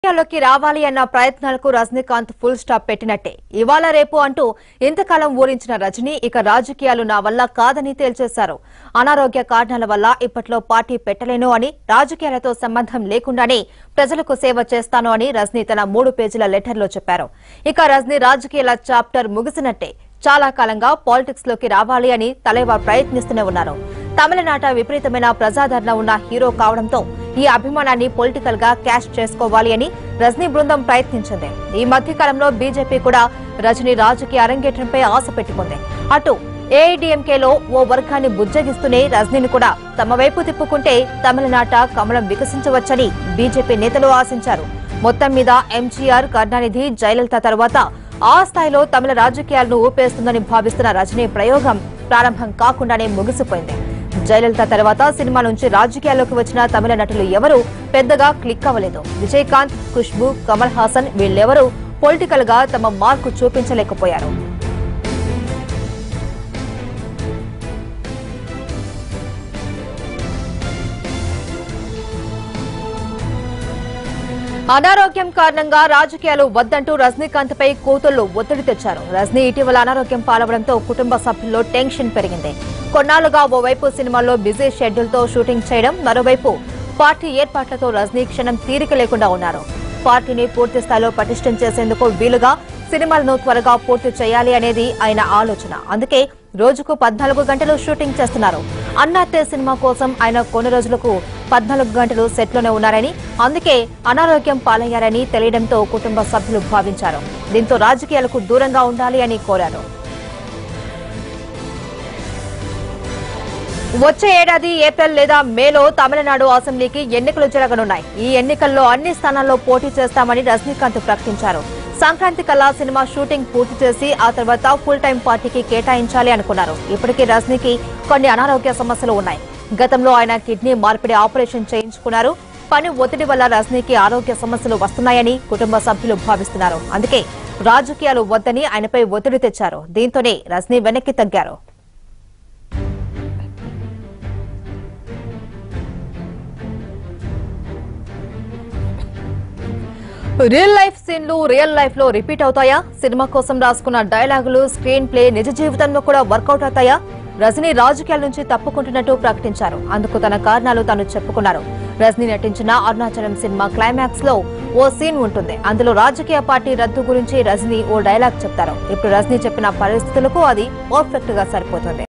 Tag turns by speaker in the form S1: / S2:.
S1: రాజకీయాల్లోకి రావాలి అన్న ప్రయత్నాలకు రజనీకాంత్ ఫుల్ స్టాప్ పెట్టినట్టే ఇవాళ రేపు అంటూ ఇంతకాలం ఊరించిన రజనీ ఇక రాజకీయాలు నా వల్ల కాదని తేల్చేశారు అనారోగ్య కారణాల వల్ల ఇప్పట్లో పార్టీ పెట్టలేను అని రాజకీయాలతో సంబంధం లేకుండానే ప్రజలకు సేవ చేస్తాను అని రజనీ తన మూడు పేజీల లెటర్లో చెప్పారు ఇక రజనీ రాజకీయాల చాప్టర్ ముగిసినట్టే చాలా కాలంగా పాలిటిక్స్ లోకి రావాలి అని తలైవార్ ప్రయత్నిస్తూనే ఉన్నారు తమిళనాట విపరీతమైన ప్రజాదరణ ఉన్న హీరో కావడంతో ఈ అభిమానాన్ని పొలిటికల్ గా క్యాష్ చేసుకోవాలి అని రజనీ బృందం ప్రయత్నించింది ఈ మధ్య కాలంలో బీజేపీ కూడా రజనీ రాజకీయ అరంగేట్రంపై ఆశ పెట్టుకుంది అటు ఏఐడీఎంకేలో ఓ వర్గాన్ని బుజ్జగిస్తూనే రజనీని కూడా తమ వైపు తిప్పుకుంటే తమిళనాట కమలం వికసించవచ్చని బీజేపీ నేతలు ఆశించారు మొత్తం మీద ఎంజీఆర్ కరుణానిధి జయలలిత తర్వాత ఆ స్థాయిలో తమిళ రాజకీయాలను ఊపేస్తుందని భావిస్తున్న రజనీ ప్రయోగం ప్రారంభం కాకుండానే ముగిసిపోయింది జయలలిత తర్వాత సినిమా నుంచి రాజకీయాల్లోకి వచ్చిన తమిళ నటులు ఎవరూ పెద్దగా క్లిక్ అవ్వలేదు విజయకాంత్ ఖుష్బు కమల్ హాసన్ వీళ్ళెవరూ పొలిటికల్ గా తమ మార్కు చూపించలేకపోయారు అనారోగ్యం కారణంగా రాజకీయాలు వద్దంటూ రజనీకాంత్ పై కూతుళ్లు ఒత్తిడి తెచ్చారు రజనీ ఇటీవల అనారోగ్యం పాలవడంతో కుటుంబ సభ్యుల్లో టెన్షన్ పెరిగింది కొన్నాళ్లుగా ఓవైపు సినిమాల్లో బిజీ షెడ్యూల్ తో షూటింగ్ చేయడం మరోవైపు పార్టీ ఏర్పాట్లతో రజనీ క్షణం తీరిక లేకుండా ఉన్నారు పార్టీని పూర్తి స్థాయిలో పటిష్టం చేసేందుకు వీలుగా సినిమాలను త్వరగా పూర్తి చేయాలి అనేది ఆయన ఆలోచన అందుకే రోజుకు పద్నాలుగు గంటలు షూటింగ్ చేస్తున్నారు అన్నాతే సినిమా కోసం ఆయన కొన్ని రోజులకు పద్నాలుగు గంటలు సెట్లోనే ఉన్నారని అందుకే అనారోగ్యం పాలయ్యారని తెలియడంతో కుటుంబ సభ్యులు భావించారు దీంతో రాజకీయాలకు దూరంగా ఉండాలి అని కోరారు వచ్చే ఏడాది ఏప్రిల్ లేదా మేలో తమిళనాడు అసెంబ్లీకి ఎన్నికలు జరగనున్నాయి ఈ ఎన్నికల్లో అన్ని స్థానాల్లో పోటీ చేస్తామని రజనీకాంత్ ప్రకటించారు సంక్రాంతి కల్లా సినిమా షూటింగ్ పూర్తి చేసి ఆ తర్వాత ఫుల్ టైం పార్టీకి కేటాయించాలి అనుకున్నారు ఇప్పటికీ రజనీకి కొన్ని అనారోగ్య సమస్యలు ఉన్నాయి గతంలో ఆయన కిడ్నీ మార్పిడి ఆపరేషన్ చేయించుకున్నారు పని ఒత్తిడి వల్ల రజనీకి ఆరోగ్య సమస్యలు వస్తున్నాయని కుటుంబ సభ్యులు భావిస్తున్నారు అందుకే రాజకీయాలు వద్దని ఆయనపై ఒత్తిడి తెచ్చారు దీంతోనే రజనీ వెనక్కి తగ్గారు రియల్ లైఫ్ సీన్లు రియల్ లైఫ్ లో రిపీట్ అవుతాయా సినిమా కోసం రాసుకున్న డైలాగులు స్క్రీన్ ప్లే నిజ జీవితంలో కూడా వర్కౌట్ అవుతాయా రజనీ రాజకీయాల నుంచి తప్పుకుంటున్నట్టు ప్రకటించారు అందుకు తన కారణాలు తాను చెప్పుకున్నారు రజనీ నటించిన అరుణాచలం సినిమా క్లైమాక్స్ లో ఓ సీన్ ఉంటుంది అందులో రాజకీయ పార్టీ రద్దు గురించి రజనీ ఓ డైలాగ్ చెప్తారు ఇప్పుడు రజనీ చెప్పిన పరిస్థితులకు అది పర్ఫెక్ట్ గా సరిపోతుంది